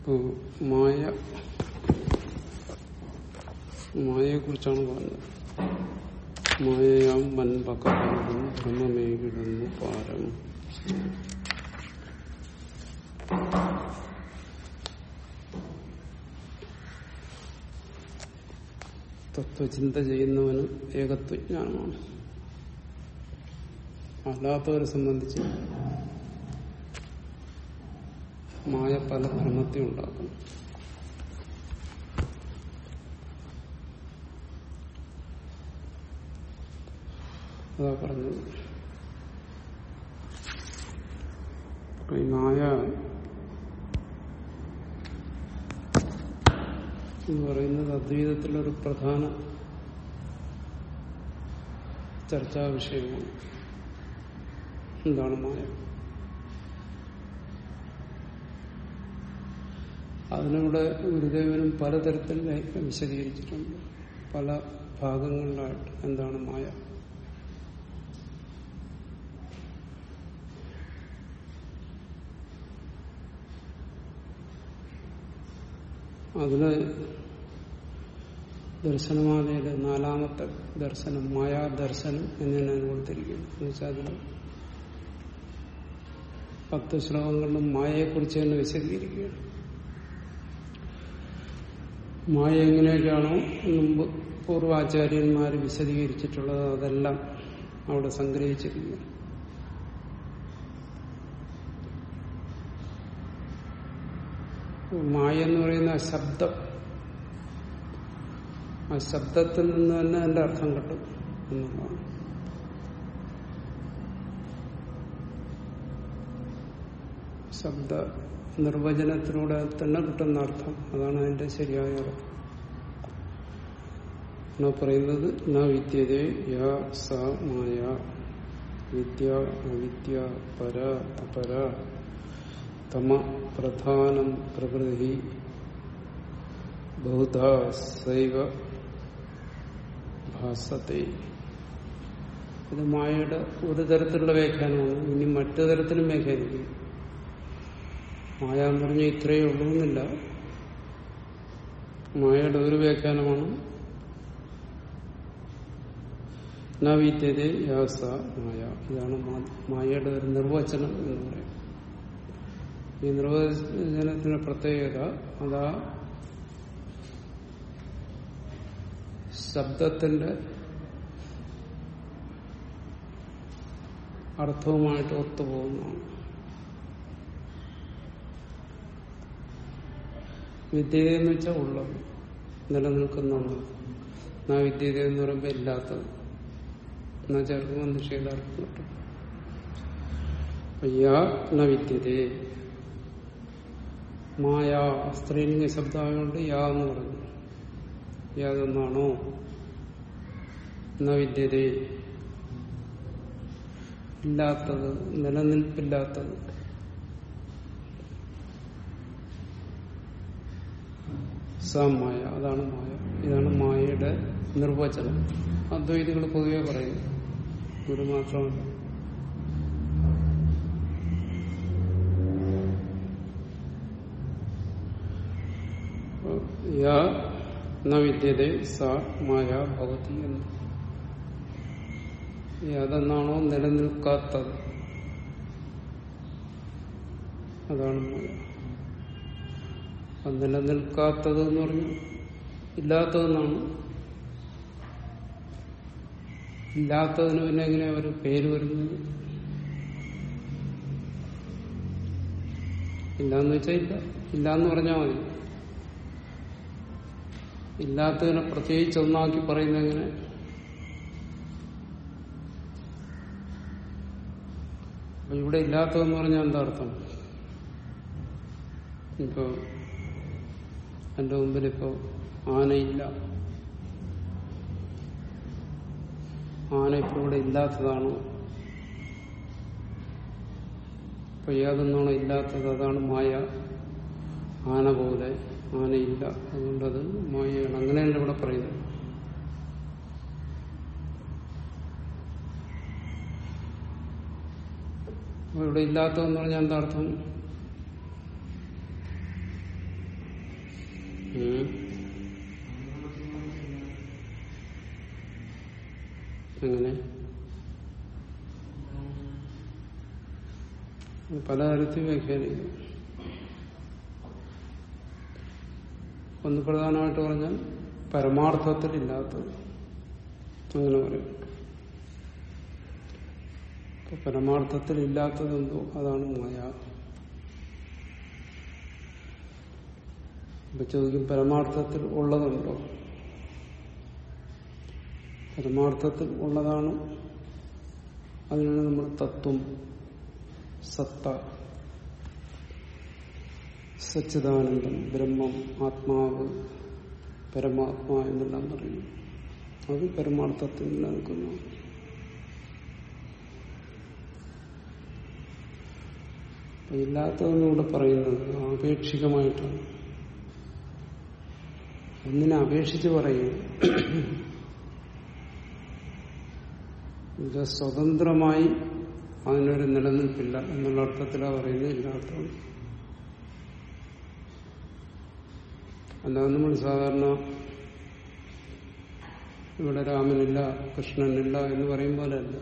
ഇപ്പോ മായ മായയെ കുറിച്ചാണ് പറഞ്ഞത് മായയാം വൻപകർന്നും ഭ്രമമേകിടുന്നു പാരം തത്വചിന്ത ചെയ്യുന്നവന് ഏകത്വജ്ഞാനമാണ് അല്ലാത്തവരെ സംബന്ധിച്ച് മായ പല ഭ്രമത്തെ ഉണ്ടാക്കും അതാ പറഞ്ഞത് അപ്പൊ ഈ മായ എന്ന് പറയുന്നത് അദ്വൈതത്തിലൊരു പ്രധാന ചർച്ചാ വിഷയമാണ് എന്താണ് മായ അതിനിവിടെ ഗുരുദേവനും പലതരത്തിൽ വിശദീകരിച്ചിട്ടുണ്ട് പല ഭാഗങ്ങളിലായിട്ട് എന്താണ് മായ അതിന് ദർശനമാലയുടെ നാലാമത്തെ ദർശനം മായാ ദർശനം എന്നിങ്ങനെ കൊടുത്തിരിക്കുന്നു എന്നുവെച്ചാൽ അതിന് പത്ത് ശ്ലോകങ്ങളിലും മായയെക്കുറിച്ച് തന്നെ വിശദീകരിക്കുകയാണ് മായ എങ്ങനെയൊക്കെയാണോ മുമ്പ് പൂർവാചാര്യന്മാർ വിശദീകരിച്ചിട്ടുള്ളത് അതെല്ലാം അവിടെ സംഗ്രഹിച്ചിരിക്കുക മായ എന്ന് പറയുന്ന ആ ശബ്ദം ആ ശബ്ദത്തിൽ നിന്ന് തന്നെ അതിന്റെ അർത്ഥം കിട്ടും എന്നുള്ളതാണ് ശബ്ദ നിർവചനത്തിലൂടെ തന്നെ കിട്ടുന്ന അർത്ഥം അതാണ് അതിന്റെ ശരിയായ അർത്ഥം എന്നാ പറയുന്നത് ന വിദ്യതേ യാ സ മായ വിദ്യ അവിദ്യ പര അപര തമ പ്രധാനം പ്രകൃതി ബഹുധ സൈവ ഭാസത്തെ ഇത് മായയുടെ ഒരു തരത്തിലുള്ള വ്യാഖ്യാനമാണ് ഇനി മറ്റു തരത്തിലും വ്യാഖ്യാനിക്കും മായ എന്ന് പറഞ്ഞാൽ ഇത്രയേ ഉള്ളൂ എന്നില്ല മായയുടെ ഒരു വ്യാഖ്യാനമാണ് നവീത്യതേ യാസ മായ ഇതാണ് മായയുടെ ഒരു നിർവചനം എന്ന് പറയും ഈ നിർവചനത്തിന്റെ പ്രത്യേകത അതാ ശബ്ദത്തിന്റെ അർത്ഥവുമായിട്ട് ഒത്തുപോകുന്നതാണ് വിദ്യത എന്ന് വെച്ചാൽ ഉള്ളത് നിലനിൽക്കുന്നുണ്ട് ആ വിദ്യത എന്ന് പറയുമ്പോൾ ഇല്ലാത്തത് എന്നാ ചേർക്കുമ്പോൾ നിഷേധാർത്ഥം കിട്ടും യാ ന വിദ്യതേ മായ സ്ത്രീലിംഗ ശബ്ദമായതുകൊണ്ട് യാ എന്ന് പറഞ്ഞു യാതൊന്നാണോ ന വിദ്യതേ ഇല്ലാത്തത് നിലനിൽപ്പില്ലാത്തത് മായ അതാണ് മായ ഇതാണ് മായയുടെ നിർവചനം അദ്വൈതികൾ പൊതുവെ പറയുന്നു ഗുരു മാത്രമല്ല യാ ന വിദ്യതേ സ മായ ഭവതി എന്ന് അതെന്നാണോ നിലനിൽക്കാത്തത് അതാണ് മായ നിലനിൽക്കാത്തത് എന്ന് പറഞ്ഞു ഇല്ലാത്തതെന്നാണ് ഇല്ലാത്തതിന് പിന്നെ എങ്ങനെ ഒരു പേര് വരുന്നത് ഇല്ലാന്ന് വെച്ചാൽ ഇല്ല ഇല്ലാന്ന് പറഞ്ഞാൽ മതി ഇല്ലാത്തതിനെ പ്രത്യേകിച്ച് ഒന്നാക്കി പറയുന്നത് എങ്ങനെ അപ്പൊ ഇവിടെ ഇല്ലാത്തതെന്ന് പറഞ്ഞാൽ എന്താ അർത്ഥം ഇപ്പോ എന്റെ മുമ്പിൽ ഇപ്പോ ആനയില്ല ആന ഇപ്പോൾ ഇവിടെ ഇല്ലാത്തതാണ് അപ്പൊ യാതൊന്നാണോ ഇല്ലാത്തത് അതാണ് മായ ആന പോലെ ആനയില്ല അതുകൊണ്ടത് മായയാണ് അങ്ങനെയല്ല ഇവിടെ പറയുന്നത് അപ്പൊ ഇവിടെ ഇല്ലാത്തതെന്ന് പറഞ്ഞാൽ എന്താ അർത്ഥം അങ്ങനെ പലതരത്തിൽ വ്യാഖ്യാനിക്കും ഒന്ന് പ്രധാനമായിട്ട് പറഞ്ഞാൽ പരമാർത്ഥത്തിലില്ലാത്തത് അങ്ങനെ പറയും ഇപ്പൊ പരമാർത്ഥത്തിലില്ലാത്തതെന്തോ അതാണ് മായ ഇപ്പൊ ചോദിക്കും പരമാർത്ഥത്തിൽ ഉള്ളതുണ്ടോ പരമാർത്ഥത്തിൽ ഉള്ളതാണ് അതിനാണ് നമ്മൾ തത്വം സത്ത സച്ചിദാനന്ദം ബ്രഹ്മം ആത്മാവ് പരമാത്മാ എന്നെല്ലാം പറയുന്നു അത് പരമാർത്ഥത്തിൽ നിലനിൽക്കുന്നു ഇല്ലാത്തതെന്ന് ഇവിടെ പറയുന്നത് ആപേക്ഷികമായിട്ടാണ് ഒന്നിനെ അപേക്ഷിച്ച് പറയും ഇത് സ്വതന്ത്രമായി അതിനൊരു നിലനിൽപ്പില്ല എന്നുള്ള അർത്ഥത്തിലാണ് പറയുന്നത് ഇല്ലാത്തത് അല്ലാതെ നമ്മൾ സാധാരണ ഇവിടെ രാമനില്ല കൃഷ്ണനില്ല എന്ന് പറയും പോലെയല്ല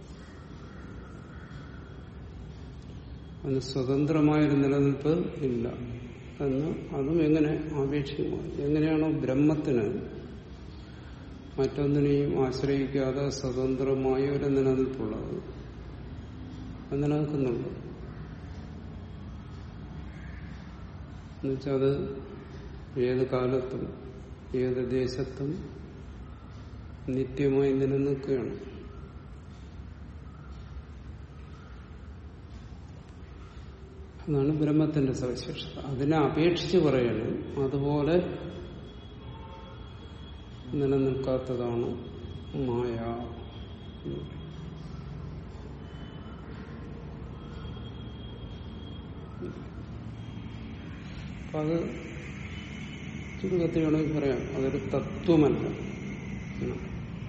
അതിന് സ്വതന്ത്രമായൊരു നിലനിൽപ്പ് ഇല്ല എന്ന് അതും എങ്ങനെ ആപേക്ഷികമായി എങ്ങനെയാണോ ബ്രഹ്മത്തിന് മറ്റൊന്നിനെയും ആശ്രയിക്കാതെ സ്വതന്ത്രമായ ഒരു നിലനിൽപ്പുള്ളത് അത് നിലനിൽക്കുന്നുണ്ട് എന്നുവെച്ചാൽ അത് ഏത് കാലത്തും ഏത് ദേശത്തും നിത്യമായി നിലനിൽക്കുകയാണ് അതാണ് ബ്രഹ്മത്തിന്റെ സവിശേഷത അതിനെ അപേക്ഷിച്ച് പറയണം അതുപോലെ നിലനിൽക്കാത്തതാണ് മായ എന്ന് പറയും. അപ്പൊ അത് ചുരുക്കത്തിൽ വേണമെങ്കിൽ പറയാം അതൊരു തത്വമല്ല എന്നാണ്.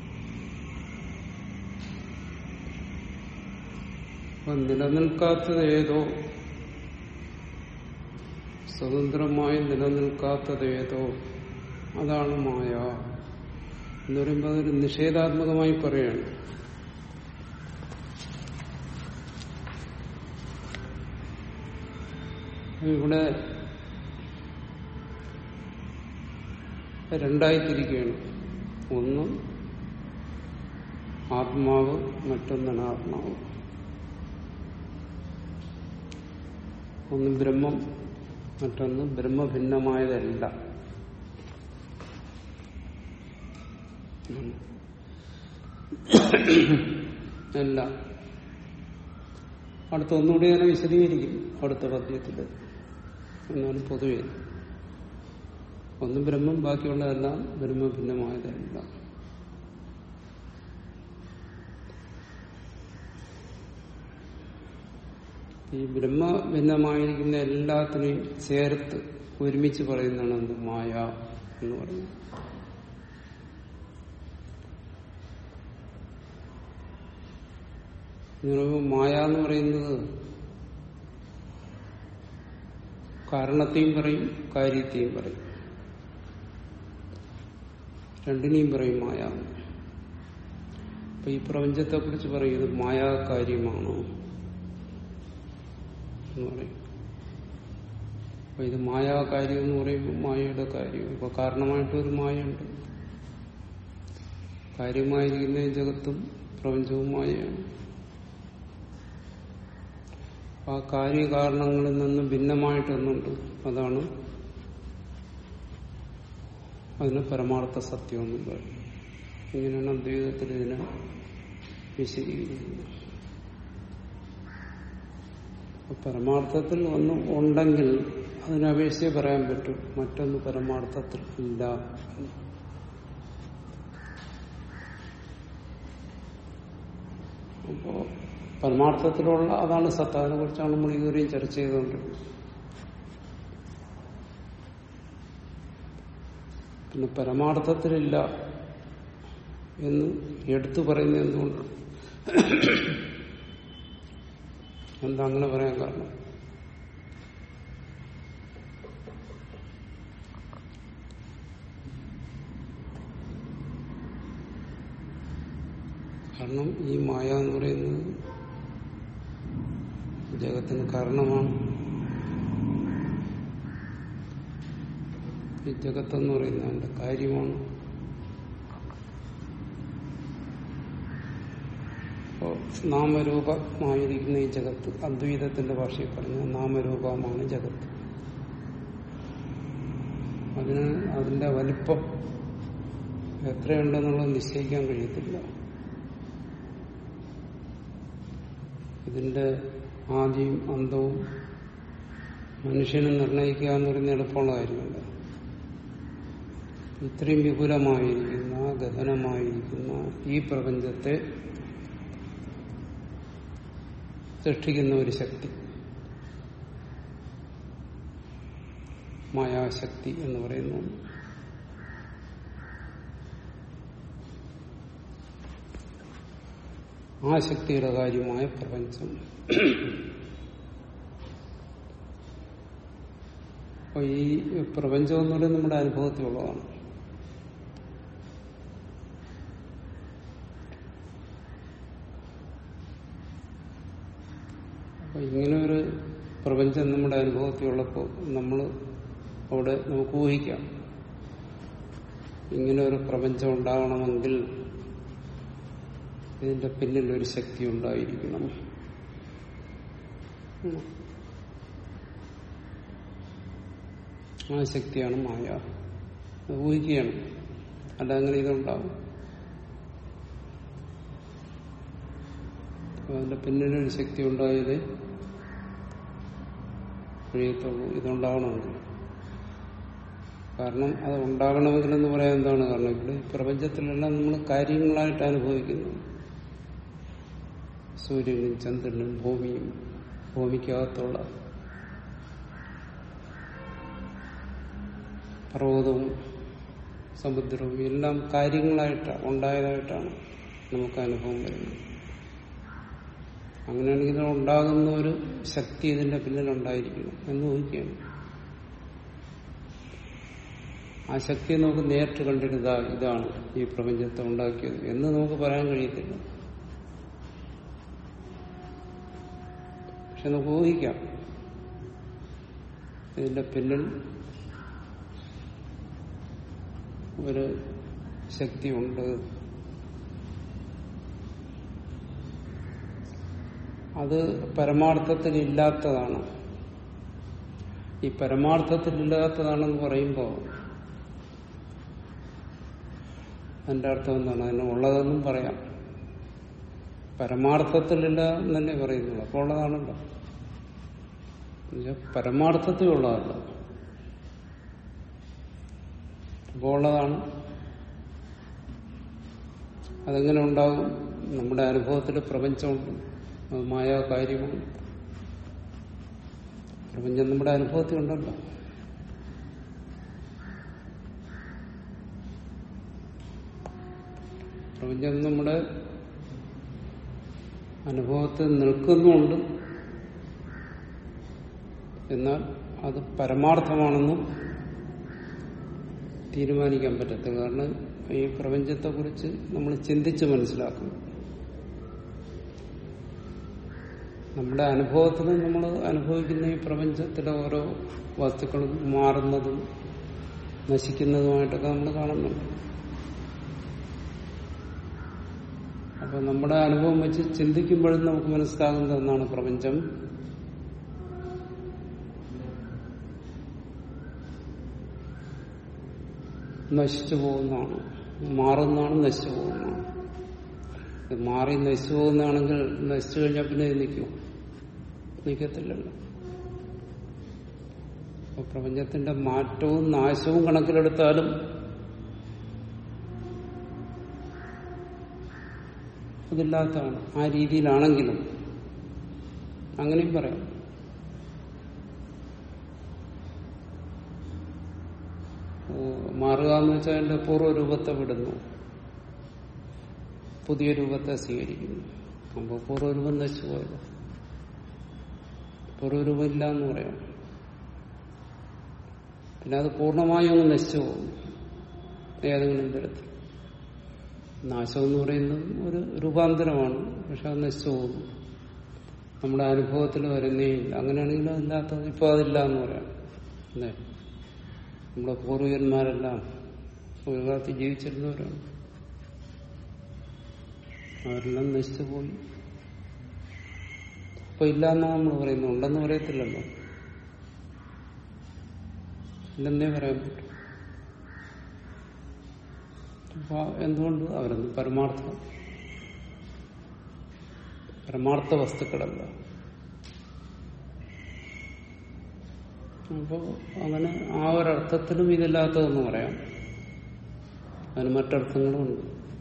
അപ്പൊ നിലനിൽക്കാത്തത് ഏതോ സ്വതന്ത്രമായി നിലനിൽക്കാത്തത് ഏതോ അതാണ് മായ എന്ന് പറയുമ്പോൾ അതൊരു നിഷേധാത്മകമായി പറയാണ് ഇവിടെ രണ്ടായി തിരിക്കുകയാണ് ഒന്ന് ആത്മാവ് മറ്റൊന്നാണ് ആത്മാവ് ഒന്ന് ബ്രഹ്മം മറ്റൊന്ന് ബ്രഹ്മഭിന്നമായതല്ല അല്ല അടുത്ത ഒന്നുകൂടി ഞാൻ വിശദീകരിക്കും അടുത്ത പദ്യത്തിൽ എന്നാലും പൊതുവെ ഒന്ന് ബ്രഹ്മം ബാക്കിയുള്ളതെല്ലാം ബ്രഹ്മഭിന്നമായതല്ല ഈ ബ്രഹ്മ ഭിന്നമായിരിക്കുന്ന എല്ലാത്തിനെയും ചേർത്ത് ഒരുമിച്ച് പറയുന്നതാണ് എന്ത് മായ എന്ന് പറയുന്നത് ഇങ്ങനെ മായ എന്ന് പറയുന്നത് കാരണത്തെയും പറയും കാര്യത്തെയും പറയും രണ്ടിനെയും പറയും മായ എന്ന്. അപ്പൊ ഈ പ്രപഞ്ചത്തെ കുറിച്ച് പറയും ഇത് മായാകാര്യമാണോ എന്ന് പറയും അപ്പൊ ഇത് മായാകാര്യം എന്ന് പറയുമ്പോൾ മായയുടെ കാര്യം ഇപ്പൊ കാരണമായിട്ടൊരു മായയുണ്ട് കാര്യമായിരിക്കുന്ന ഈ ജഗത്തും പ്രപഞ്ചവും മായയാണ് അപ്പൊ ആ കാര്യകാരണങ്ങളിൽ നിന്ന് ഭിന്നമായിട്ടൊന്നുണ്ട് അതാണ് അതിന് പരമാർത്ഥ സത്യം എന്നും പറയും ഇങ്ങനെയാണ് അദ്വൈതത്തിൽ ഇതിനെ വിശദീകരിക്കുന്നത് അപ്പൊ പരമാർത്ഥത്തിൽ ഒന്ന് ഉണ്ടെങ്കിൽ അതിനപേക്ഷിച്ചേ പറയാൻ പറ്റും മറ്റൊന്ന് പരമാർത്ഥത്തിൽ ഇല്ല എന്ന്. അപ്പോ പരമാർത്ഥത്തിലുള്ള അതാണ് സത്ത അതിനെ കുറിച്ചാണ് നമ്മൾ ഇതുവരെയും ചർച്ച ചെയ്തുകൊണ്ടിരുന്നത് പിന്നെ പരമാർത്ഥത്തിലില്ല എന്ന് എടുത്തു പറയുന്നത് എന്തുകൊണ്ട് എന്താ അങ്ങനെ പറയാൻ കാരണം കാരണം ഈ മായ എന്ന് പറയുന്നത് ജഗത്തിന് കാരണമാണ് ഈ ജഗത്തെന്ന് പറയുന്നത് അതിന്റെ കാര്യമാണ് അപ്പോൾ നാമരൂപമായിരിക്കുന്ന ഈ ജഗത്ത് അദ്വൈതത്തിന്റെ ഭാഷയിൽ പറഞ്ഞ നാമരൂപമാണ് ജഗത്ത് അതിന് അതിന്റെ വലിപ്പം എത്രയുണ്ടെന്നുള്ളത് നിശ്ചയിക്കാൻ കഴിയത്തില്ല ഇതിന്റെ ആദ്യവും അന്തവും മനുഷ്യന് നിർണയിക്കുക എന്ന് പറയുന്ന എളുപ്പമുള്ള കാര്യമല്ല ഇത്രയും വിപുലമായിരിക്കുന്ന ഗഹനമായിരിക്കുന്ന ഈ പ്രപഞ്ചത്തെ സൃഷ്ടിക്കുന്ന ഒരു ശക്തി മായാശക്തി എന്ന് പറയുന്നു ആ ശക്തിയുടെ കാര്യമായ പ്രപഞ്ചം അപ്പൊ ഈ പ്രപഞ്ചം എന്ന് പറയുന്നത് നമ്മുടെ അനുഭവത്തിലുള്ളതാണ് അപ്പൊ ഇങ്ങനെ ഒരു പ്രപഞ്ചം നമ്മുടെ അനുഭവത്തിലുള്ളപ്പോൾ നമ്മൾ അവിടെ നമുക്ക് ഊഹിക്കാം ഇങ്ങനെ ഒരു പ്രപഞ്ചം ഉണ്ടാവണമെങ്കിൽ ഇതിന്റെ പിന്നിൽ ഒരു ശക്തി ഉണ്ടായിരിക്കണം ഉം. ആ ശക്തിയാണ് മായ അത് ഊഹിക്കുകയാണ് അല്ല അങ്ങനെ ഇതുണ്ടാവും അപ്പൊ അതിന്റെ പിന്നിലൊരു ശക്തി ഉണ്ടായത് കഴിയത്തുള്ളൂ ഇതുണ്ടാവണമെങ്കിൽ കാരണം അത് ഉണ്ടാകണമെങ്കിൽ എന്ന് പറയാൻ എന്താണ് കാരണം ഇവിടെ ഈ പ്രപഞ്ചത്തിലെല്ലാം നമ്മൾ കാര്യങ്ങളായിട്ട് അനുഭവിക്കുന്നു സൂര്യനും ചന്ദ്രനും ഭൂമിയും ഭൂമിക്കകത്തുള്ള പർവ്വതവും സമുദ്രവും എല്ലാം കാര്യങ്ങളായിട്ടാണ് ഉണ്ടായതായിട്ടാണ് നമുക്ക് അനുഭവം വരുന്നത് അങ്ങനെയാണെങ്കിൽ ഇത് ഉണ്ടാകുന്ന ഒരു ശക്തി ഇതിന്റെ പിന്നിലുണ്ടായിരിക്കണം എന്ന് ഊഹിക്കുകയാണ് ആ ശക്തിയെ നമുക്ക് നേരിട്ട് കണ്ടിട്ട് ഇതാ ഇതാണ് ഈ പ്രപഞ്ചത്തെ ഉണ്ടാക്കിയത് എന്ന് നമുക്ക് പറയാൻ കഴിയത്തില്ല പക്ഷെ നമുക്ക് ഊഹിക്കാം ഇതിന്റെ പിന്നിൽ ഒരു ശക്തിയുണ്ട് അത് പരമാർത്ഥത്തിൽ ഇല്ലാത്തതാണ് ഈ പരമാർത്ഥത്തിൽ ഇല്ലാത്തതാണെന്ന് പറയുമ്പോൾ അതിന്റെ അർത്ഥം എന്താണ് അതിന് ഉള്ളതെന്നും പറയാം പരമാർത്ഥത്തിലില്ല എന്നല്ലേ പറയുന്നുള്ളൂ അപ്പോൾ ഉള്ളതാണല്ലോ എന്നുവെച്ചാൽ പരമാർത്ഥത്തിൽ ഉള്ളതല്ല അപ്പോൾ ഉള്ളതാണ് അതെങ്ങനെ ഉണ്ടാകും നമ്മുടെ അനുഭവത്തിൽ പ്രപഞ്ചമുണ്ട് അത് മായ കാര്യമാണ് പ്രപഞ്ചം നമ്മുടെ അനുഭവത്തിൽ ഉണ്ടല്ലോ പ്രപഞ്ചം നമ്മുടെ അനുഭവത്തിൽ നിൽക്കുന്നുണ്ട് എന്നാൽ അത് പരമാർത്ഥമാണെന്നും തീരുമാനിക്കാൻ പറ്റത്തില്ല കാരണം ഈ പ്രപഞ്ചത്തെക്കുറിച്ച് നമ്മൾ ചിന്തിച്ച് മനസ്സിലാക്കണം നമ്മുടെ അനുഭവത്തിൽ നമ്മൾ അനുഭവിക്കുന്ന ഈ പ്രപഞ്ചത്തിലെ ഓരോ വസ്തുക്കളും മാറുന്നതും നശിക്കുന്നതുമായിട്ടൊക്കെ നമ്മൾ കാണുന്നുണ്ട് അപ്പൊ നമ്മുടെ അനുഭവം വെച്ച് ചിന്തിക്കുമ്പോഴും നമുക്ക് മനസ്സിലാകുന്നത് എന്നാണ് പ്രപഞ്ചം നശിച്ചു പോകുന്നതാണ് മാറുന്നതാണ് നശിച്ചു പോകുന്നതാണ് ഇത് മാറി നശിച്ചു പോകുന്നതാണെങ്കിൽ നശിച്ചു കഴിഞ്ഞാൽ പിന്നെ ഇത് നിൽക്കും നിൽക്കത്തില്ലല്ലോ അപ്പൊ പ്രപഞ്ചത്തിന്റെ മാറ്റവും നാശവും കണക്കിലെടുത്താലും അതില്ലാത്തതാണ് ആ രീതിയിലാണെങ്കിലും അങ്ങനെയും പറയാം ഓ, മാറുക എന്ന് വെച്ചാൽ അതിന്റെ പൂർവ്വരൂപത്തെ വിടുന്നു പുതിയ രൂപത്തെ സ്വീകരിക്കുന്നു അപ്പോൾ പൂർവ്വരൂപം നശിച്ചു പോയല്ലോ പൂർവ്വരൂപം ഇല്ല എന്ന് പറയാം പിന്നെ അത് പൂർണ്ണമായും അങ്ങ് നശിച്ചു പോകും ഏതെങ്കിലും തരത്തിൽ നാശം എന്ന് പറയുന്നത് ഒരു രൂപാന്തരമാണ് പക്ഷെ അത് നശിച്ചു പോകും നമ്മുടെ അനുഭവത്തിൽ വരുന്നേ ഇല്ല അങ്ങനെയാണെങ്കിൽ അതില്ലാത്തത് ഇപ്പൊ അതില്ല എന്ന് പറയാം അല്ലേ നമ്മുടെ പൂർവികന്മാരെല്ലാം ഒരു കാലത്ത് ജീവിച്ചിരുന്നവരാണ് അവരെല്ലാം നശിച്ചു പോയി ഇപ്പൊ ഇല്ല എന്നാണ് നമ്മൾ പറയുന്നത് ഉണ്ടെന്ന് പറയത്തില്ലല്ലോ ഇല്ലെന്നേ പറയാൻ പറ്റും അപ്പൊ എന്തുകൊണ്ട് അവരൊന്നും പരമാർത്ഥ പരമാർത്ഥ വസ്തുക്കളല്ല അപ്പോ അങ്ങനെ ആ ഒരർത്ഥത്തിലും ഇതില്ലാത്തതെന്ന് പറയാം അതിന് മറ്റർത്ഥങ്ങളുമുണ്ട്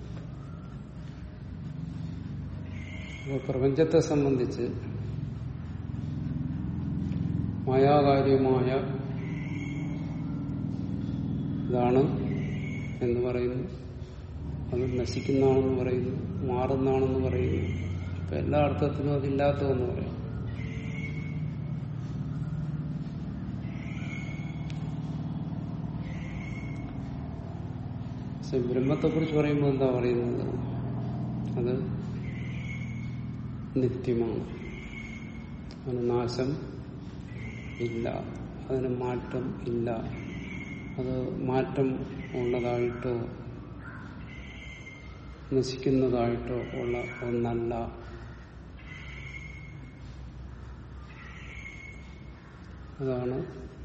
അപ്പോൾ പ്രപഞ്ചത്തെ സംബന്ധിച്ച് മായാകാര്യമായ ഇതാണ് എന്ന് പറയുന്നു അത് നശിക്കുന്നതാണെന്ന് പറയുന്നു മാറുന്നതാണെന്ന് പറയുന്നു അപ്പൊ എല്ലാ അർത്ഥത്തിലും അതില്ലാത്തതെന്ന് പറയാം പക്ഷെ ബ്രഹ്മത്തെ കുറിച്ച് പറയുമ്പോൾ എന്താ പറയുന്നത് അത് നിത്യമാണ് അതിന് നാശം ഇല്ല അതിന് മാറ്റം ഇല്ല അത് മാറ്റം ഉള്ളതായിട്ടോ നശിക്കുന്നതായിട്ടോ ഉള്ള ഒന്നല്ല അതാണ്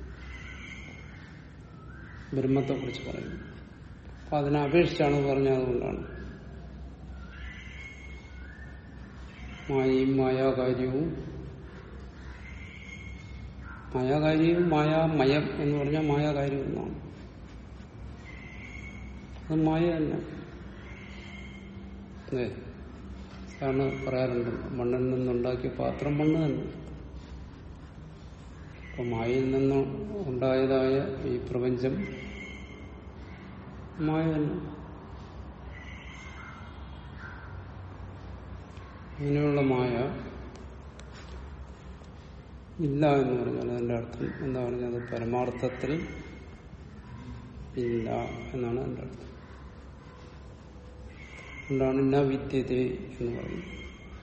ബ്രഹ്മത്തെ കുറിച്ച് പറയുന്നത് അപ്പൊ അതിനെ അപേക്ഷിച്ചാണ് പറഞ്ഞത് അതുകൊണ്ടാണ് മായയും മായാകാര്യവും മായാകാര്യവും മായാമയം എന്ന് പറഞ്ഞാൽ മായാകാര്യം എന്നാണ് അത് മായ തന്നെ അല്ലേ സാറിന് പറയാറുണ്ട് മണ്ണിൽ നിന്നുണ്ടാക്കിയ പാത്രം മണ്ണ് തന്നെ അപ്പൊ മായയിൽ നിന്ന് ഉണ്ടായതായ ഈ പ്രപഞ്ചം മായ തന്നെ ഇങ്ങനെയുള്ള മായ ഇല്ല എന്ന് പറഞ്ഞാൽ അതിന്റെ അർത്ഥം എന്താ പറഞ്ഞത് പരമാർത്ഥത്തിൽ ഇല്ല എന്നാണ് അതിന്റെ അർത്ഥം അതുകൊണ്ടാണ് ന വിദ്യത എന്ന് പറയുന്നത്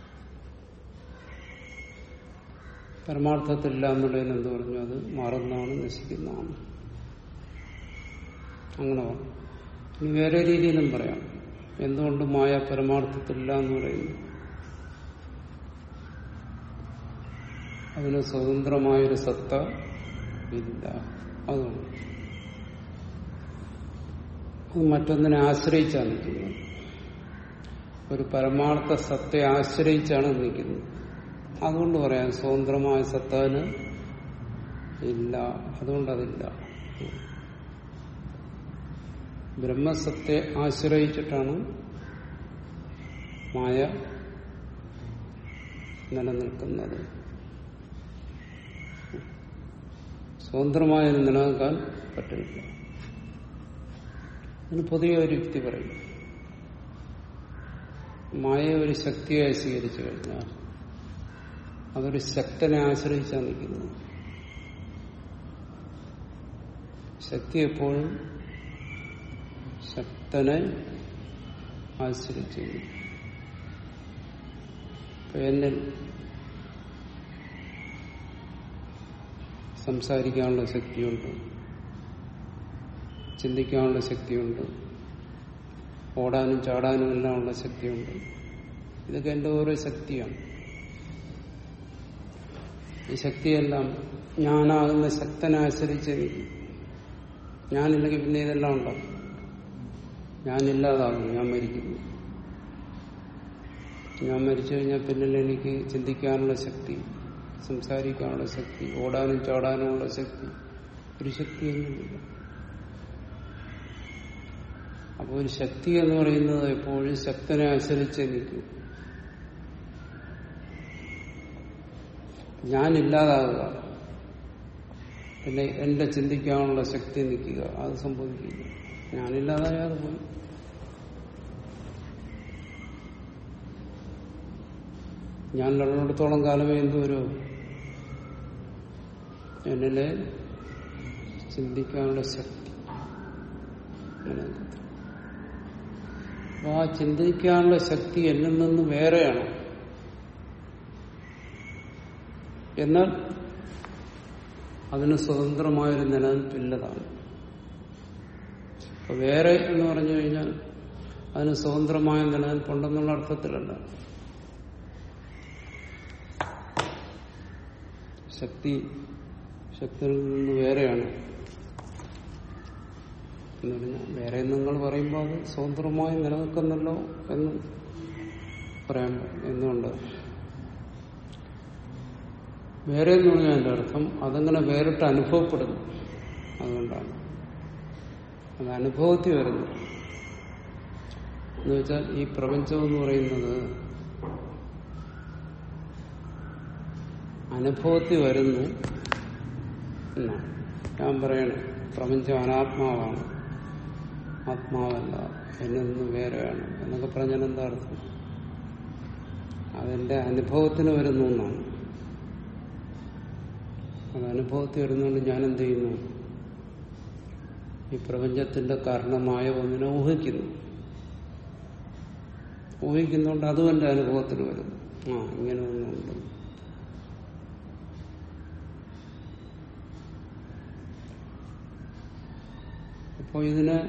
പരമാർത്ഥത്തില്ല എന്നുള്ളതിന് എന്ത് പറഞ്ഞു അത് മാറുന്നതാണ് നശിക്കുന്നതാണ് അങ്ങനെ പറഞ്ഞു ഇനി വേറെ രീതിയിലും പറയാം എന്തുകൊണ്ട് മായ പരമാർത്ഥത്തില്ല എന്ന് പറയുന്നു അതിന് സ്വതന്ത്രമായൊരു സത്ത ഇല്ല അതുകൊണ്ട് അത് മറ്റൊന്നിനെ ആശ്രയിച്ചാണ് നിൽക്കുന്നത് ഒരു പരമാർത്ഥ സത്തയെ ആശ്രയിച്ചാണ് നിൽക്കുന്നത് അതുകൊണ്ട് പറയാം സ്വതന്ത്രമായ സത്താന് ഇല്ല അതുകൊണ്ടതില്ല ബ്രഹ്മസത്തെ ആശ്രയിച്ചിട്ടാണ് മായ നിലനിൽക്കുന്നത് സ്വതന്ത്രമായി നിലനിൽക്കാൻ പറ്റില്ല അതിന് പൊതുവെ ഒരു യുക്തി പറയും മായ ഒരു ശക്തിയായി സ്വീകരിച്ചു കഴിഞ്ഞാൽ അതൊരു ശക്തനെ ആശ്രയിച്ചാണ് നിൽക്കുന്നത് ശക്തി എപ്പോഴും ശക്തനെ ആശ്രയിച്ചു ഇപ്പൊ എന്നിൽ സംസാരിക്കാനുള്ള ശക്തിയുണ്ട് ചിന്തിക്കാനുള്ള ശക്തിയുണ്ട് ഓടാനും ചാടാനും എല്ലാം ഉള്ള ശക്തിയുണ്ട് ഇതൊക്കെ എന്റെ ഓരോ ശക്തിയാണ് ഈ ശക്തിയെല്ലാം ഞാനാകുന്ന ശക്തനെ ആശ്രയിച്ച് എനിക്ക് ഞാനില്ലെങ്കിൽ പിന്നെ ഇതെല്ലാം ഉണ്ടാവും ഞാനില്ലാതാകും ഞാൻ മരിക്കുന്നു ഞാൻ മരിച്ചു കഴിഞ്ഞാൽ പിന്നെ എനിക്ക് ചിന്തിക്കാനുള്ള ശക്തി സംസാരിക്കാനുള്ള ശക്തി ഓടാനും ചാടാനുമുള്ള ശക്തി ഒരു ശക്തിയൊന്നുമില്ല അപ്പോൾ ഒരു ശക്തി എന്ന് പറയുന്നത് എപ്പോഴും ശക്തനെ ആശ്രയിച്ചേ നിൽക്കും ഞാനില്ലാതാകുക പിന്നെ എന്റെ ചിന്തിക്കാനുള്ള ശക്തി നിൽക്കുക അത് സംഭവിക്കില്ല ഞാനില്ലാതായാൽ പോയി ഞാൻ ഉള്ളിടത്തോളം കാലമേ എന്തോരോ എന്നിലെ ചിന്തിക്കാനുള്ള ശക്തി അപ്പൊ ആ ചിന്തിക്കാനുള്ള ശക്തി എന്നിൽ നിന്ന് വേറെയാണ് എന്നാൽ അതിന് സ്വതന്ത്രമായൊരു നിലനിൽപ്പില്ലതാണ് അപ്പൊ വേറെ എന്ന് പറഞ്ഞു കഴിഞ്ഞാൽ അതിന് സ്വതന്ത്രമായ നിലനിൽപ്പുണ്ടെന്നുള്ള അർത്ഥത്തിലല്ല ശക്തി ശക്തിയിൽ നിന്ന് വേറെയാണ് എന്ന് പറഞ്ഞാൽ വേറെ നിങ്ങൾ പറയുമ്പോൾ അത് സ്വതന്ത്രമായി നിലനിൽക്കുന്നല്ലോ എന്ന് പറയാൻ എന്തുകൊണ്ട് വേറെ എന്ന് പറഞ്ഞാൽ അതിന്റെ അർത്ഥം അതങ്ങനെ വേറിട്ട് അനുഭവപ്പെടുന്നു അതുകൊണ്ടാണ് അത് അനുഭവത്തിൽ വരുന്നു എന്ന് വെച്ചാൽ ഈ പ്രപഞ്ചം എന്ന് പറയുന്നത് അനുഭവത്തിൽ വരുന്നു എന്നാണ് ഞാൻ പറയണേ പ്രപഞ്ചം അനാത്മാവാണ് ആത്മാവല്ല എന്നിൽ നിന്ന് വേറെയാണ് എന്നൊക്കെ പറഞ്ഞാൽ എന്താ അർത്ഥം അതെന്റെ അനുഭവത്തിന് വരുന്നു എന്നാണ് അത് അനുഭവത്തിൽ വരുന്നതുകൊണ്ട് ഞാൻ എന്ത് ചെയ്യുന്നു ഈ പ്രപഞ്ചത്തിന്റെ കാരണമായ ഒന്നിനെ ഊഹിക്കുന്നു ഊഹിക്കുന്നതുകൊണ്ട് അതും എന്റെ അനുഭവത്തിൽ വരുന്നു ആ ഇങ്ങനെ ഒന്നുണ്ട് അപ്പോൾ ഇതിനെ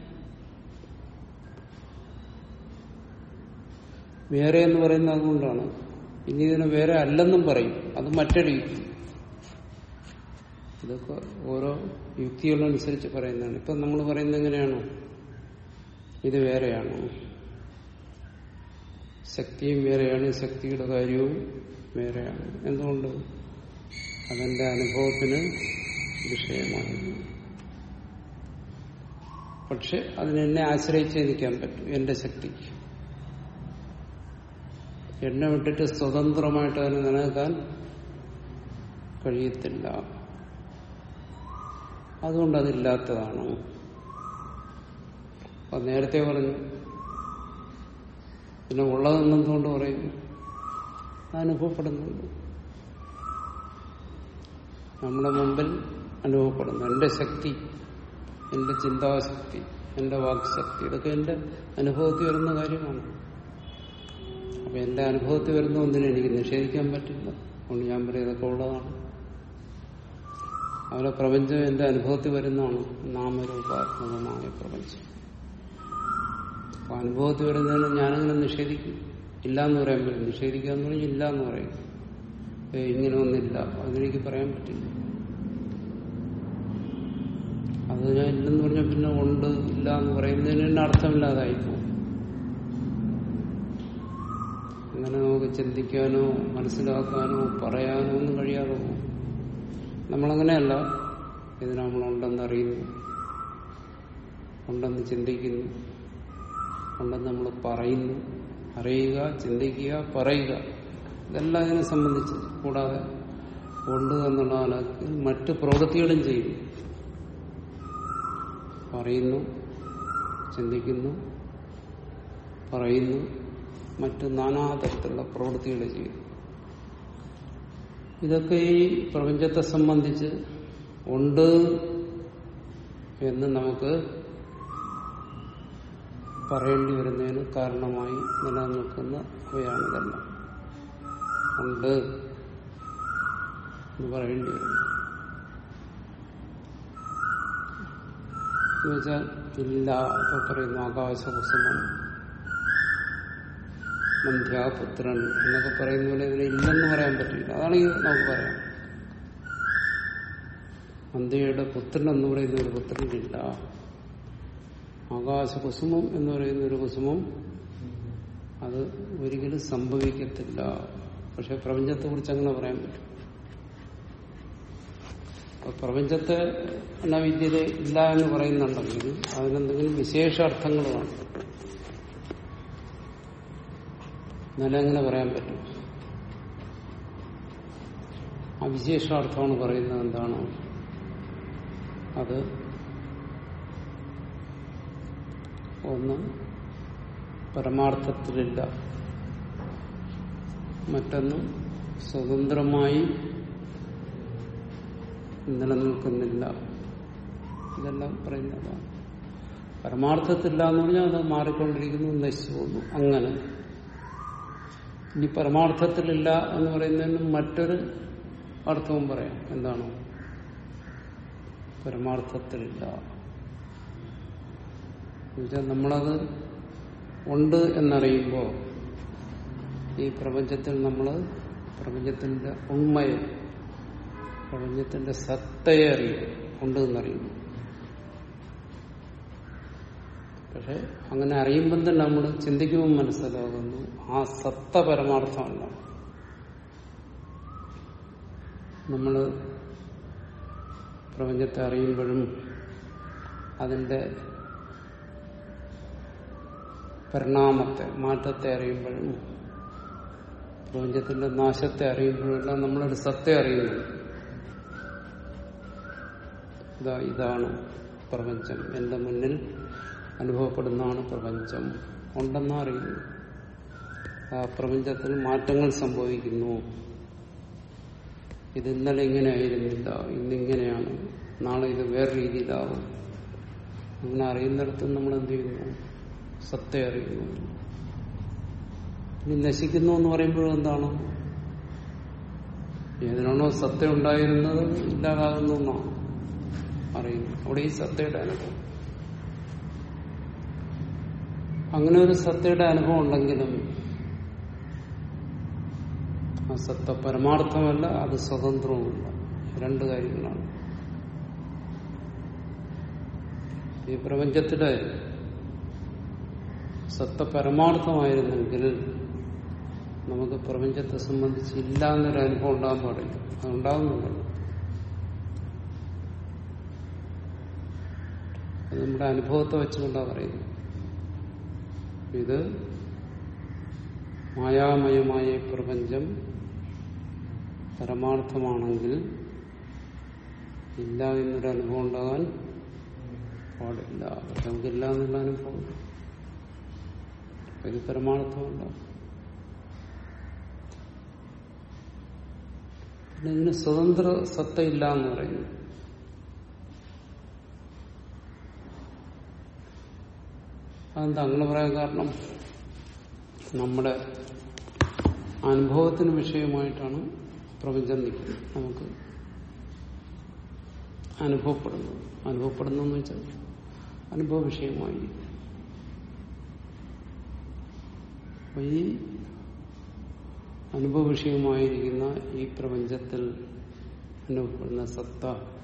വേറെ എന്ന് പറയുന്നത് അതുകൊണ്ടാണ് ഇനി ഇതിനെ വേറെ അല്ലെന്നും പറയും അത് മറ്റൊരു യുക്തി ഇതൊക്കെ ഓരോ യുക്തികളനുസരിച്ച് പറയുന്നതാണ് ഇപ്പം നമ്മൾ പറയുന്നത് എങ്ങനെയാണോ ഇത് വേറെയാണോ ശക്തിയും വേറെയാണ് ശക്തിയുടെ കാര്യവും വേറെയാണ് എന്തുകൊണ്ട് അതെന്റെ അനുഭവത്തിന് വിഷയമാണ് പക്ഷെ അതിനെന്നെ ആശ്രയിച്ചേ നിൽക്കാൻ പറ്റും എന്റെ ശക്തിക്ക് എന്നെ വിട്ടിട്ട് സ്വതന്ത്രമായിട്ട് അതിന് നിലനിൽക്കാൻ കഴിയത്തില്ല അതുകൊണ്ട് അതില്ലാത്തതാണ് അപ്പൊ നേരത്തെ പറഞ്ഞു പിന്നെ ഉള്ളതെന്നെന്തുകൊണ്ട് പറയുന്നു അനുഭവപ്പെടുന്നുണ്ട് നമ്മുടെ മുമ്പിൽ അനുഭവപ്പെടുന്നു എന്റെ ശക്തി എന്റെ ചിന്താശക്തി എന്റെ വാക്ശക്തി ഇതൊക്കെ എന്റെ അനുഭവത്തിൽ വരുന്ന കാര്യമാണ് അപ്പൊ എന്റെ അനുഭവത്തിൽ വരുന്ന ഒന്നിനെ എനിക്ക് നിഷേധിക്കാൻ പറ്റില്ല അതുകൊണ്ട് ഞാൻ പറയും ഇതൊക്കെ ഉള്ളതാണ് അവരെ പ്രപഞ്ചം എന്റെ അനുഭവത്തിൽ വരുന്നതാണ് നാമരൂപാത്മകമായ പ്രപഞ്ചം അപ്പൊ അനുഭവത്തിൽ വരുന്നതിന് ഞാനങ്ങനെ നിഷേധിക്കും ഇല്ല എന്ന് പറയാൻ പറ്റും നിഷേധിക്കുക എന്ന് പറഞ്ഞാൽ ഇല്ല എന്ന് പറയും ഏ ഇങ്ങനെ ഒന്നില്ല അതെനിക്ക് പറയാൻ പറ്റില്ല അത് ഞാൻ ഇല്ലെന്ന് പറഞ്ഞാൽ പിന്നെ ഉണ്ട് ഇല്ല എന്ന് പറയുന്നതിന് തന്നെ അർത്ഥമില്ലാതായി പോകും അങ്ങനെ നമുക്ക് ചിന്തിക്കാനോ മനസ്സിലാക്കാനോ പറയാനോ ഒന്നും കഴിയാതെ പോകും നമ്മളങ്ങനെയല്ല ഇതിന് നമ്മളുണ്ടെന്ന് അറിയുന്നു ഉണ്ടെന്ന് ചിന്തിക്കുന്നു ഉണ്ടെന്ന് നമ്മൾ പറയുന്നു അറിയുക ചിന്തിക്കുക പറയുക ഇതെല്ലാം ഇതിനെ സംബന്ധിച്ച് കൂടാതെ ഉണ്ട് എന്നുള്ള ആൾക്ക് മറ്റ് പ്രവൃത്തികളും ചെയ്യുന്നു പറയുന്നു ചിന്തിക്കുന്നു പറയുന്നു മറ്റ് നാനാതരത്തിലുള്ള പ്രവൃത്തികൾ ചെയ്യുന്നു ഇതൊക്കെ ഈ പ്രപഞ്ചത്തെ സംബന്ധിച്ച് ഉണ്ട് എന്ന് നമുക്ക് പറയേണ്ടി വരുന്നതിന് കാരണമായി നിലനിൽക്കുന്ന അവയാണ് ഇതെല്ലാം ഉണ്ട് എന്ന് പറയേണ്ടി വരുന്നു എന്നുവെച്ചാൽ ഇല്ല ഇപ്പൊ പറയുന്നു ആകാശകുസുമം മന്ധ്യാപുത്രൻ എന്നൊക്കെ പറയുന്ന പോലെ ഇതിന് ഇല്ലെന്ന് പറയാൻ പറ്റില്ല അതാണെങ്കിൽ നമുക്ക് പറയാം മന്ധ്യയുടെ പുത്രൻ എന്ന് പറയുന്ന ഒരു പുത്രനില്ല ആകാശകുസുമം എന്ന് പറയുന്ന ഒരു കുസുമം അത് ഒരിക്കലും സംഭവിക്കത്തില്ല പക്ഷെ പ്രപഞ്ചത്തെ കുറിച്ച് അങ്ങനെ പറയാൻ പറ്റും അപ്പൊ പ്രപഞ്ചത്തെ വിദ്യത ഇല്ല എന്ന് പറയുന്നുണ്ടെങ്കിൽ അതിനെന്തെങ്കിലും വിശേഷ അർത്ഥങ്ങൾ കാണും എന്നാലും എങ്ങനെ പറയാൻ പറ്റും ആ വിശേഷാർത്ഥമാണ് പറയുന്നത് എന്താണ് അത് ഒന്ന് പരമാർത്ഥത്തിലില്ല മറ്റൊന്ന് സ്വതന്ത്രമായി നിലനിൽക്കുന്നില്ല ഇതെല്ലാം പറയുന്നതാണ് പരമാർത്ഥത്തില്ല എന്ന് പറഞ്ഞാൽ അത് മാറിക്കൊണ്ടിരിക്കുന്നു നശിച്ചു പോകുന്നു അങ്ങനെ ഇനി പരമാർത്ഥത്തിലില്ല എന്ന് പറയുന്നതിന് മറ്റൊരു അർത്ഥവും പറയാം എന്താണ് പരമാർത്ഥത്തിലില്ല എന്നുവെച്ചാൽ നമ്മളത് ഉണ്ട് എന്നറിയുമ്പോൾ ഈ പ്രപഞ്ചത്തിൽ നമ്മൾ പ്രപഞ്ചത്തിന്റെ ഉണ്മയെ പ്രപഞ്ചത്തിന്റെ സത്തയെ അറിയും ഉണ്ട് എന്നറിയുന്നു പക്ഷെ അങ്ങനെ അറിയുമ്പം തന്നെ നമ്മൾ ചിന്തിക്കുമ്പോൾ മനസ്സിലാകുന്നു ആ സത്ത പരമാർത്ഥമല്ല നമ്മൾ പ്രപഞ്ചത്തെ അറിയുമ്പോഴും അതിന്റെ പരിണാമത്തെ മാറ്റത്തെ അറിയുമ്പോഴും പ്രപഞ്ചത്തിന്റെ നാശത്തെ അറിയുമ്പോഴെല്ലാം നമ്മളൊരു സത്യം അറിയുന്നു ഇതാ ഇതാണ് പ്രപഞ്ചം എന്റെ മുന്നിൽ അനുഭവപ്പെടുന്നതാണ് പ്രപഞ്ചം ഉണ്ടെന്ന് അറിയുന്നു ആ പ്രപഞ്ചത്തിൽ മാറ്റങ്ങൾ സംഭവിക്കുന്നു ഇത് ഇന്നലെ ഇങ്ങനെ ആയിരുന്നില്ല ഇന്നിങ്ങനെയാണ് നാളെ ഇത് വേറെ രീതിയിലാവും അങ്ങനെ അറിയുന്നിടത്ത് നമ്മൾ എന്ത് ചെയ്യുന്നു സത്യം അറിയുന്നു ഇനി നശിക്കുന്നു എന്ന് പറയുമ്പോഴും എന്താണ് ഏതിനാണോ സത്യം ഉണ്ടായിരുന്നത് ഇല്ലാതാകുന്നു എന്നാണ് അറിയുന്നു അവിടെ ഈ സത്തയുടെ അനുഭവം അങ്ങനെ ഒരു സത്തയുടെ അനുഭവം ഉണ്ടെങ്കിലും ആ സത്ത പരമാർത്ഥമല്ല അത് സ്വതന്ത്രവുമല്ല രണ്ട് കാര്യങ്ങളാണ് ഈ പ്രപഞ്ചത്തിലെ സത്ത പരമാർത്ഥമായിരുന്നെങ്കിൽ നമുക്ക് പ്രപഞ്ചത്തെ സംബന്ധിച്ച് ഇല്ല എന്നൊരു അനുഭവം ഉണ്ടാകാൻ പാടില്ല അതുണ്ടാകുന്നുണ്ടല്ലോ അത് നമ്മുടെ അനുഭവത്തെ വെച്ചുകൊണ്ടാണ് പറയുന്നത് ഇത് മായാമയമായ ഈ പ്രപഞ്ചം പരമാർത്ഥമാണെങ്കിൽ ഇല്ല എന്നൊരു അനുഭവം ഉണ്ടാകാൻ പാടില്ല പക്ഷെ നമുക്കില്ല എന്നുള്ള അനുഭവം ഇത് പരമാർത്ഥമല്ല പിന്നെ ഇതിന് സ്വതന്ത്ര സത്തയില്ല എന്ന് പറയുന്നു അതെന്താ അങ്ങനെ പറയാൻ കാരണം നമ്മുടെ അനുഭവത്തിന് വിഷയമായിട്ടാണ് പ്രപഞ്ചം നിൽക്കുന്നത് നമുക്ക് അനുഭവപ്പെടുന്നത് അനുഭവപ്പെടുന്നു എന്ന് വെച്ചാൽ അനുഭവ വിഷയമായി അപ്പൊ ഈ അനുഭവ വിഷയമായിരിക്കുന്ന ഈ പ്രപഞ്ചത്തിൽ അനുഭവപ്പെടുന്ന സത്ത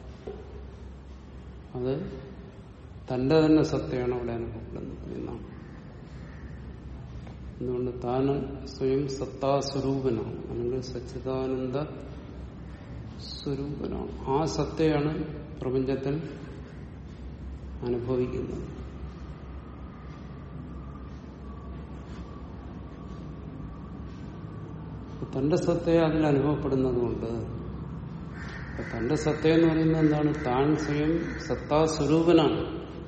അത് തന്റെ തന്നെ സത്തയാണ് അവിടെ അനുഭവപ്പെടുന്നത് എന്നാണ് എന്തുകൊണ്ട് താന് സ്വയം സത്താസ്വരൂപനാണ് അല്ലെങ്കിൽ സച്ചിദാനന്ദ സ്വരൂപനാണ് ആ സത്തയാണ് പ്രപഞ്ചത്തിൽ അനുഭവിക്കുന്നത് തന്റെ സത്തയെ അതിൽ അനുഭവപ്പെടുന്നത് കൊണ്ട് തന്റെ സത്ത എന്ന് പറയുന്നത് എന്താണ് താൻ സ്വയം സത്താസ്വരൂപനാണ്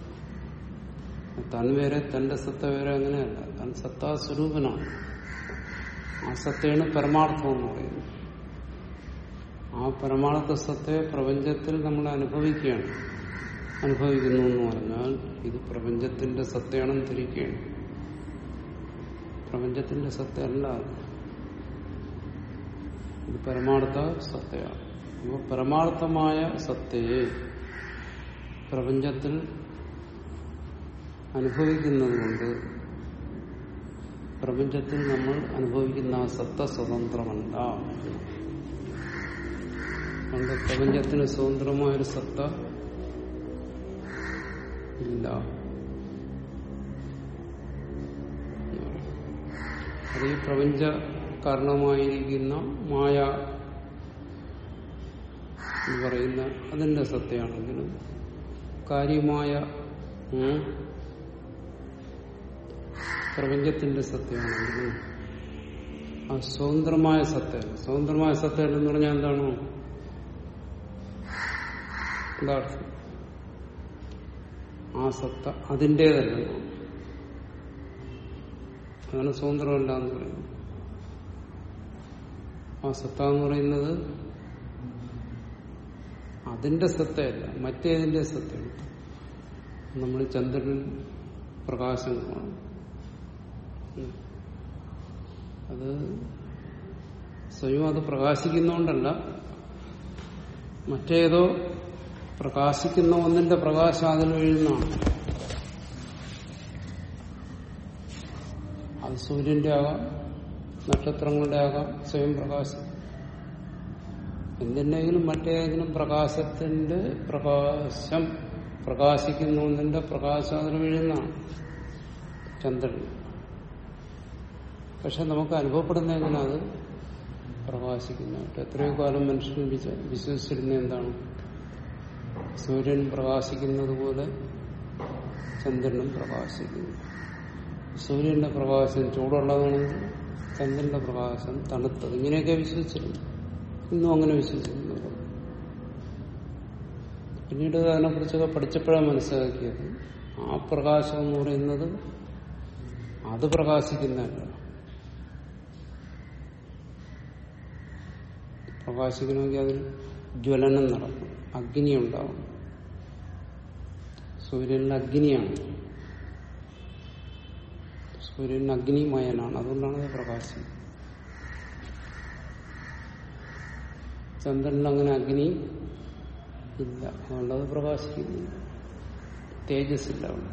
താൻ വേറെ തന്റെ സത്ത വേറെ അങ്ങനെയല്ല താൻ സത്താസ്വരൂപനാണ് ആ സത്തയാണ് പരമാർത്ഥം എന്ന് പറയുന്നത് ആ പരമാർത്ഥ സത്തയെ പ്രപഞ്ചത്തിൽ നമ്മൾ അനുഭവിക്കുകയാണ് അനുഭവിക്കുന്നു എന്ന് പറഞ്ഞാൽ ഇത് പ്രപഞ്ചത്തിന്റെ സത്തയാണെന്ന് തിരിക്കുകയാണ് പ്രപഞ്ചത്തിന്റെ സത്തയല്ല ഇത് പരമാർത്ഥ സത്തയാണ് അപ്പോൾ പരമാർത്ഥമായ സത്തയെ പ്രപഞ്ചത്തിൽ അനുഭവിക്കുന്നത് കൊണ്ട് പ്രപഞ്ചത്തിൽ നമ്മൾ അനുഭവിക്കുന്ന ആ സത്ത സ്വതന്ത്രമല്ല അതുകൊണ്ട് പ്രപഞ്ചത്തിന് സ്വതന്ത്രമായൊരു സത്ത ഇല്ല അത് ഈ പ്രപഞ്ച കാരണമായിരിക്കുന്ന മായ എന്ന് പറയുന്ന അതിന്റെ സത്യമാണെങ്കിലും കാര്യമായ ഉം, പ്രപഞ്ചത്തിന്റെ സത്യമാണെങ്കിലും ആ സ്വതന്ത്രമായ സത്യം സ്വതന്ത്രമായ സത്യം എന്ന് പറഞ്ഞാൽ എന്താണോ എന്താ അർത്ഥം ആ സത്ത അതിൻ്റെതല്ല അതാണ് സ്വതന്ത്രമല്ല എന്ന് പറയുന്നത് ആ സത്ത എന്ന് പറയുന്നത് അതിന്റെ സത്തയല്ല മറ്റേതിന്റെ സത്തയാണ് നമ്മൾ ചന്ദ്രനിൽ പ്രകാശം കാണും ഉം. അത് സ്വയം അത് പ്രകാശിക്കുന്നോണ്ടല്ല മറ്റേതോ പ്രകാശിക്കുന്ന ഒന്നിന്റെ പ്രകാശം അതിൽ വീഴുന്നതാണ് അത് സൂര്യന്റെ ആകാം നക്ഷത്രങ്ങളുടെ ആകാം സ്വയം പ്രകാശം എന്തിൻ്റെങ്കിലും മറ്റേതെങ്കിലും പ്രകാശത്തിന്റെ പ്രകാശം പ്രകാശിക്കുന്ന ഒന്നിന്റെ പ്രകാശം അതിൽ വീഴുന്നതാണ് ചന്ദ്രൻ പക്ഷെ നമുക്ക് അനുഭവപ്പെടുന്ന എങ്ങനെ അത് പ്രകാശിക്കുന്നതായിട്ട് എത്രയോ കാലം മനുഷ്യൻ വിച- വിശ്വസിച്ചിരുന്ന എന്താണ് സൂര്യൻ പ്രകാശിക്കുന്നത് പോലെ ചന്ദ്രനും പ്രകാശിക്കുന്നു സൂര്യന്റെ പ്രകാശം ചൂടുള്ളതാണെങ്കിൽ ചന്ദ്രന്റെ പ്രകാശം തണുത്തത് ഇങ്ങനെയൊക്കെ വിശ്വസിച്ചിരുന്നു ഇന്നും അങ്ങനെ വിശ്വസിക്കുന്നു പിന്നീട് അതിനെക്കുറിച്ചൊക്കെ പഠിച്ചപ്പോഴാണ് മനസ്സിലാക്കിയത് ആ പ്രകാശം എന്ന് പറയുന്നത് അത് പ്രകാശിക്കുന്നതല്ല പ്രകാശിക്കണമെങ്കിൽ അതിൽ ജ്വലനം നടക്കും അഗ്നി ഉണ്ടാവും സൂര്യനിൽ അഗ്നിയാണ് സൂര്യൻ അഗ്നിമയനാണ് അതുകൊണ്ടാണ് അത് പ്രകാശം ചന്ദ്രനിൽ അങ്ങനെ അഗ്നി ഇല്ല അതുകൊണ്ടത് പ്രകാശിക്കുന്നില്ല തേജസ്സില്ല അവിടെ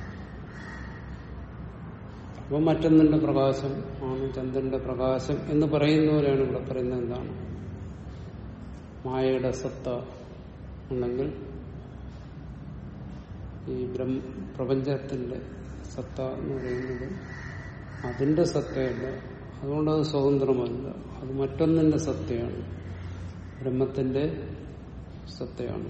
അപ്പൊ മറ്റൊന്നിന്റെ പ്രകാശം ആണ് ചന്ദ്രന്റെ പ്രകാശം എന്ന് പറയുന്നവരാണ് ഇവിടെ പറയുന്നത് എന്താണ് മായയുടെ സത്ത ഉണ്ടെങ്കിൽ ഈ ബ്രഹ്മ പ്രപഞ്ചത്തിന്റെ സത്ത എന്ന് പറയുന്നത് അതിന്റെ സത്തയല്ല അതുകൊണ്ട് അത് സ്വതന്ത്രമല്ല അത് മറ്റൊന്നിന്റെ സത്തയാണ് ബ്രഹ്മത്തിന്റെ സത്തയാണ്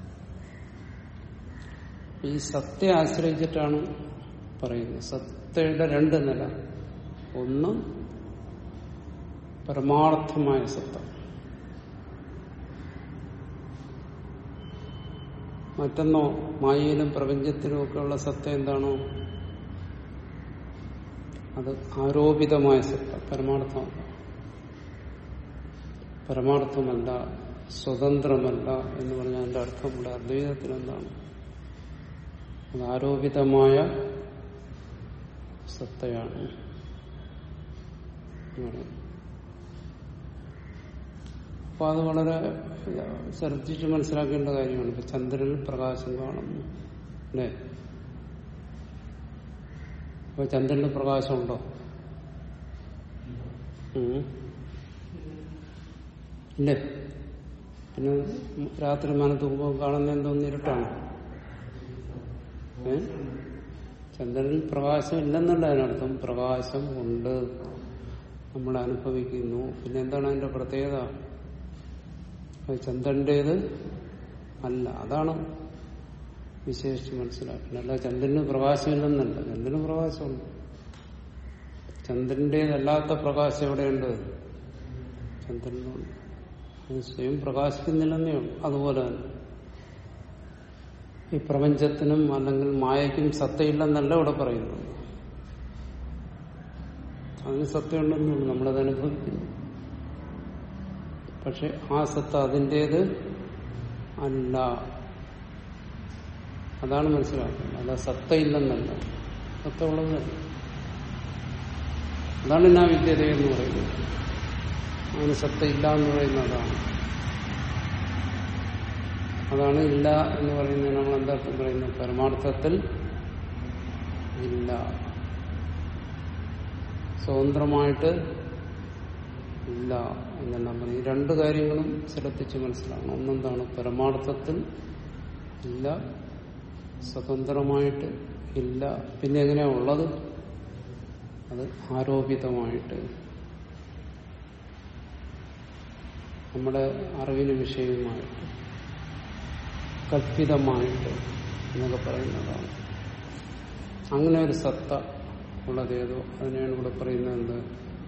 ഈ സത്തയെ ആശ്രയിച്ചിട്ടാണ് പറയുന്നത് സത്തയുടെ രണ്ട് നില ഒന്ന് പരമാർത്ഥമായ സത്ത മറ്റൊന്നോ മായയിലും പ്രപഞ്ചത്തിലും ഒക്കെയുള്ള സത്ത എന്താണോ അത് ആരോപിതമായ സത്ത പരമാർത്ഥമല്ല പരമാർത്ഥമല്ല സ്വതന്ത്രമല്ല എന്ന് പറഞ്ഞാൽ അതിന്റെ അർത്ഥം ഇവിടെ അദ്വൈതത്തിൽ എന്താണ് അത് ആരോപിതമായ സത്തയാണ് എന്ന് പറയും. അപ്പൊ അത് വളരെ ശ്രദ്ധിച്ച് മനസ്സിലാക്കേണ്ട കാര്യമാണ് ഇപ്പൊ ചന്ദ്രനിൽ പ്രകാശം കാണുന്നു അല്ലേ അപ്പൊ ചന്ദ്രനിൽ പ്രകാശമുണ്ടോ ഉം. ഇല്ലേ പിന്നെ രാത്രി മനത്ത് പോകുമ്പോൾ കാണുന്ന എന്തോന്ന് ഇരുട്ടാണ് ഏ ചന്ദ്രനിൽ പ്രകാശം ഇല്ലെന്നല്ല അതിനർത്ഥം പ്രകാശം ഉണ്ട് നമ്മൾ അനുഭവിക്കുന്നു പിന്നെ എന്താണ് അതിന്റെ പ്രത്യേകത അത് ചന്ദ്രന്റേത് അല്ല അതാണ് വിശേഷിച്ച് മനസ്സിലാക്കുന്നത് അല്ല ചന്ദ്രന് പ്രകാശമില്ലെന്നല്ല ചന്ദ്രന് പ്രകാശമുണ്ട് ചന്ദ്രന്റേതല്ലാത്ത പ്രകാശം എവിടെയുണ്ട് ചന്ദ്രനുണ്ട് അത് സ്വയം പ്രകാശിക്കുന്നില്ലെന്നേ ഉള്ളൂ അതുപോലെ തന്നെ ഈ പ്രപഞ്ചത്തിനും അല്ലെങ്കിൽ മായയ്ക്കും സത്തയില്ലെന്നല്ല ഇവിടെ പറയുന്നത് അതിന് സത്തയുണ്ടെന്നുള്ളൂ നമ്മളത് അനുഭവിക്കുന്നു പക്ഷെ ആ സത്ത അതിൻ്റേത് അല്ല അതാണ് മനസ്സിലാക്കുന്നത് അല്ല സത്തയില്ലെന്നല്ല സത്ത ഉള്ളതല്ല അതാണ് ഞാൻ വിദ്യത എന്ന് പറയുന്നത് അതിന് സത്തയില്ല എന്ന് പറയുന്നത് അതാണ് അതാണ് ഇല്ല എന്ന് പറയുന്നത് നമ്മൾ എന്താർത്ഥം പറയുന്നത് പരമാർത്ഥത്തിൽ ഇല്ല സ്വതന്ത്രമായിട്ട് ഇല്ല എന്നെല്ലാം പറയും ഈ രണ്ട് കാര്യങ്ങളും ശ്രദ്ധിച്ച് മനസ്സിലാക്കണം ഒന്നെന്താണ് പരമാർത്ഥത്തിൽ ഇല്ല സ്വതന്ത്രമായിട്ട് ഇല്ല പിന്നെ എങ്ങനെയാ ഉള്ളത് അത് ആരോപിതമായിട്ട് നമ്മുടെ അറിവിന് വിഷയവുമായിട്ട് കൽപ്പിതമായിട്ട് എന്നൊക്കെ പറയുന്നതാണ് അങ്ങനെ ഒരു സത്ത ഉള്ളതേതോ അതിനെയാണ് ഇവിടെ പറയുന്നത് എന്ത്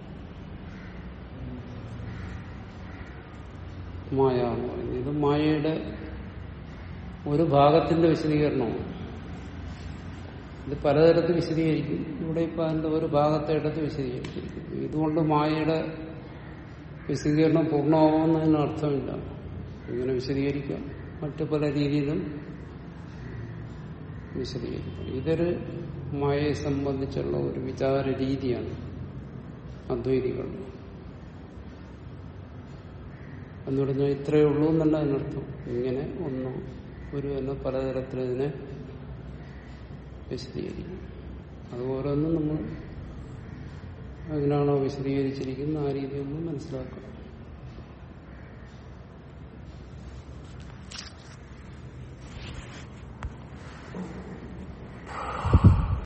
മായ എന്ന് പറയുന്നത് ഇത് മായയുടെ ഒരു ഭാഗത്തിന്റെ വിശദീകരണമാണ് ഇത് പലതരത്തിൽ വിശദീകരിക്കും ഇവിടെ ഇപ്പൊ അതിന്റെ ഒരു ഭാഗത്തെ എടുത്ത് വിശദീകരിച്ചിരിക്കുന്നു ഇതുകൊണ്ട് മായയുടെ വിശദീകരണം പൂർണ്ണമാകുമെന്നതിന് അർത്ഥമില്ല ഇങ്ങനെ വിശദീകരിക്കാം മറ്റു പല രീതിയിലും വിശദീകരിക്കണം ഇതൊരു മായയെ സംബന്ധിച്ചുള്ള ഒരു വിചാര രീതിയാണ് അദ്വൈതികളുടെ എന്ന് പറഞ്ഞാൽ ഇത്രയേ ഉള്ളൂ എന്നല്ല അതിനർത്ഥം ഇങ്ങനെ ഒന്നോ ഒരു എന്ന പലതരത്തിൽ ഇതിനെ വിശദീകരിക്കും അത് ഓരോന്നും നമ്മൾ എങ്ങനെയാണോ വിശദീകരിച്ചിരിക്കുന്നത് ആ രീതി ഒന്ന് മനസ്സിലാക്കണം